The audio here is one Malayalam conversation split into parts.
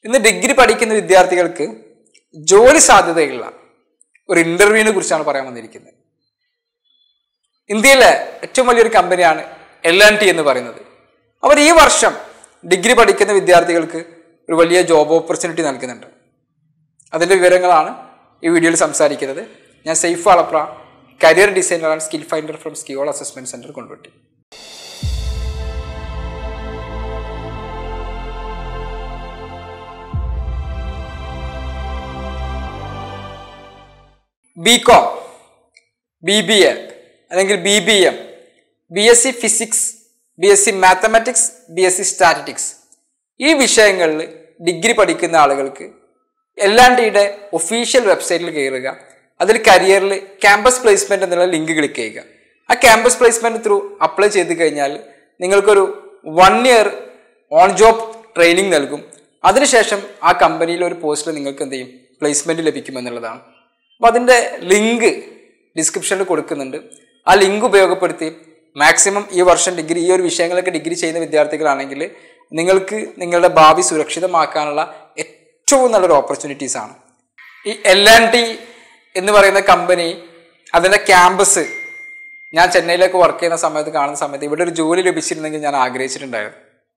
ഇന്ന് ഡിഗ്രി പഠിക്കുന്ന വിദ്യാർത്ഥികൾക്ക് ജോലി സാധ്യതയുള്ള ഒരു ഇന്റർവ്യൂവിനെ കുറിച്ചാണ് പറയാൻ വന്നിരിക്കുന്നത് ഇന്ത്യയിലെ ഏറ്റവും വലിയൊരു കമ്പനിയാണ് എൽ ആൻഡ് ടി എന്ന് പറയുന്നത് അവർ ഈ വർഷം ഡിഗ്രി പഠിക്കുന്ന വിദ്യാർത്ഥികൾക്ക് ഒരു വലിയ ജോബ് ഓപ്പർച്യൂണിറ്റി നൽകുന്നുണ്ട് അതിൻ്റെ വിവരങ്ങളാണ് ഈ വീഡിയോയിൽ സംസാരിക്കുന്നത് ഞാൻ Saif Alapra career designer and skill finder from Skiol assessment centre കൊണ്ടുപറ്റി B com B B A അല്ലെങ്കിൽ B B M B S C physics B S C mathematics B S C statistics ഈ വിഷയങ്ങളിൽ ഡിഗ്രി പഠിക്കുന്ന ആളുകൾക്ക് എൽ ആൻഡ് ടിയുടെ ഒഫീഷ്യൽ വെബ്സൈറ്റിൽ കയറുക അതിൽ കരിയറിൽ ക്യാമ്പസ് പ്ലേസ്മെന്റ് എന്നുള്ള ലിങ്ക് ക്ലിക്ക് ചെയ്യുക ആ ക്യാമ്പസ് പ്ലേസ്മെന്റ് ത്രൂ അപ്ലൈ ചെയ്ത് കഴിഞ്ഞാൽ നിങ്ങൾക്കൊരു one year on job training നൽകും അതിനുശേഷം ആ കമ്പനിയിൽ ഒരു പോസ്റ്റിൽ നിങ്ങൾക്ക് എന്ത് ചെയ്യും പ്ലേസ്മെന്റ് ലഭിക്കുമെന്നുള്ളതാണ് അപ്പോൾ അതിൻ്റെ ലിങ്ക് ഡിസ്ക്രിപ്ഷനിൽ കൊടുക്കുന്നുണ്ട് ആ ലിങ്ക് ഉപയോഗപ്പെടുത്തി മാക്സിമം ഈ വർഷം ഡിഗ്രി ഈ ഒരു വിഷയങ്ങളൊക്കെ ഡിഗ്രി ചെയ്യുന്ന വിദ്യാർത്ഥികളാണെങ്കിൽ നിങ്ങൾക്ക് നിങ്ങളുടെ ഭാവി സുരക്ഷിതമാക്കാനുള്ള ഏറ്റവും നല്ലൊരു ഓപ്പർച്യൂണിറ്റീസ് ആണ് ഈ എൽ ആൻഡ് ടി എന്ന് പറയുന്ന കമ്പനി അതിൻ്റെ ക്യാമ്പസ് ഞാൻ ചെന്നൈയിലേക്ക് വർക്ക് ചെയ്യുന്ന സമയത്ത് കാണുന്ന സമയത്ത് ഇവിടെ ഒരു ജോലി ലഭിച്ചിരുന്നെങ്കിൽ ഞാൻ ആഗ്രഹിച്ചിട്ടുണ്ടായിരുന്നു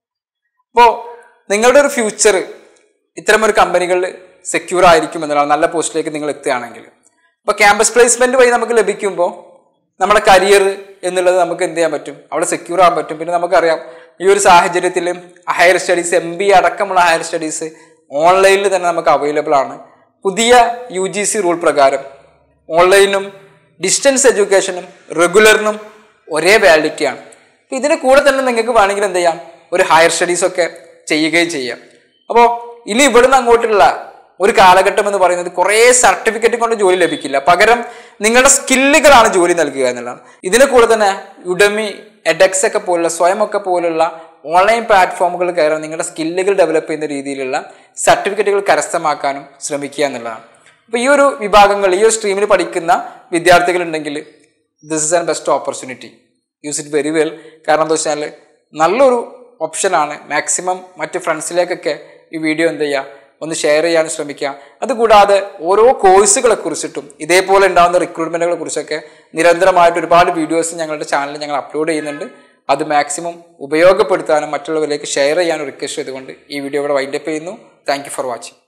അപ്പോൾ നിങ്ങളുടെ ഒരു ഫ്യൂച്ചർ ഇത്തരം ഒരു കമ്പനികളിൽ സെക്യൂർ ആയിരിക്കും എന്നുള്ളതാണ് നല്ല പോസ്റ്റിലേക്ക് നിങ്ങൾ എത്തുകയാണെങ്കിൽ അപ്പോൾ ക്യാമ്പസ് പ്ലേസ്മെന്റ് വഴി നമുക്ക് ലഭിക്കുമ്പോൾ നമ്മുടെ കരിയർ എന്നുള്ളത് നമുക്ക് എന്ത് ചെയ്യാൻ പറ്റും അവിടെ സെക്യൂർ ആകാൻ പറ്റും പിന്നെ നമുക്കറിയാം ഈ ഒരു സാഹചര്യത്തിൽ ഹയർ സ്റ്റഡീസ് എം ബി അടക്കമുള്ള ഹയർ സ്റ്റഡീസ് ഓൺലൈനിൽ തന്നെ നമുക്ക് അവൈലബിൾ ആണ് പുതിയ യു ജി സി റൂൾ പ്രകാരം ഓൺലൈനും ഡിസ്റ്റൻസ് എഡ്യൂക്കേഷനും റെഗുലറിനും ഒരേ വാലിഡിറ്റിയാണ് അപ്പോൾ ഇതിന് കൂടെ തന്നെ നിങ്ങൾക്ക് വേണമെങ്കിൽ എന്ത് ചെയ്യാം ഒരു ഹയർ സ്റ്റഡീസ് ഒക്കെ ചെയ്യുകയും ചെയ്യാം അപ്പോൾ ഇനി ഇവിടുന്ന് അങ്ങോട്ടുള്ള ഒരു കാലഘട്ടം എന്ന് പറയുന്നത് കുറേ സർട്ടിഫിക്കറ്റ് കൊണ്ട് ജോലി ലഭിക്കില്ല പകരം നിങ്ങളുടെ സ്കില്ലുകളാണ് ജോലി നൽകുക എന്നുള്ളതാണ് ഇതിന് കൂടെ തന്നെ ഉഡമി എഡെക്സ് ഒക്കെ പോലുള്ള സ്വയം ഒക്കെ പോലുള്ള ഓൺലൈൻ പ്ലാറ്റ്ഫോമുകൾ കയറാൻ നിങ്ങളുടെ സ്കില്ലുകൾ ഡെവലപ്പ് ചെയ്യുന്ന രീതിയിലുള്ള സർട്ടിഫിക്കറ്റുകൾ കരസ്ഥമാക്കാനും ശ്രമിക്കുക എന്നുള്ളതാണ് അപ്പോൾ ഈ ഒരു വിഭാഗങ്ങൾ ഈ ഒരു സ്ട്രീമിൽ പഠിക്കുന്ന വിദ്യാർത്ഥികളുണ്ടെങ്കിൽ this is an best opportunity use it very well കാരണം എന്താ വെച്ചാൽ നല്ലൊരു ഓപ്ഷനാണ് മാക്സിമം മറ്റ് ഫ്രണ്ട്സിലേക്കൊക്കെ ഈ വീഡിയോ എന്ത് ചെയ്യുക ഒന്ന് ഷെയർ ചെയ്യാൻ ശ്രമിക്കുക അതുകൂടാതെ ഓരോ കോഴ്സുകളെ കുറിച്ചിട്ടും ഇതേപോലെ ഉണ്ടാകുന്ന റിക്രൂട്ട്മെന്റുകളെ കുറിച്ചൊക്കെ നിരന്തരമായിട്ട് ഒരുപാട് വീഡിയോസ് ഞങ്ങളുടെ ചാനലിൽ ഞങ്ങൾ അപ്ലോഡ് ചെയ്യുന്നുണ്ട് അത് മാക്സിമം ഉപയോഗപ്പെടുത്താനും മറ്റുള്ളവരിലേക്ക് ഷെയർ ചെയ്യാനും റിക്വസ്റ്റ് ചെയ്തുകൊണ്ട് ഈ വീഡിയോ ഇവിടെ വൈൻഡപ്പ് ചെയ്യുന്നു താങ്ക് ഫോർ വാച്ചിങ്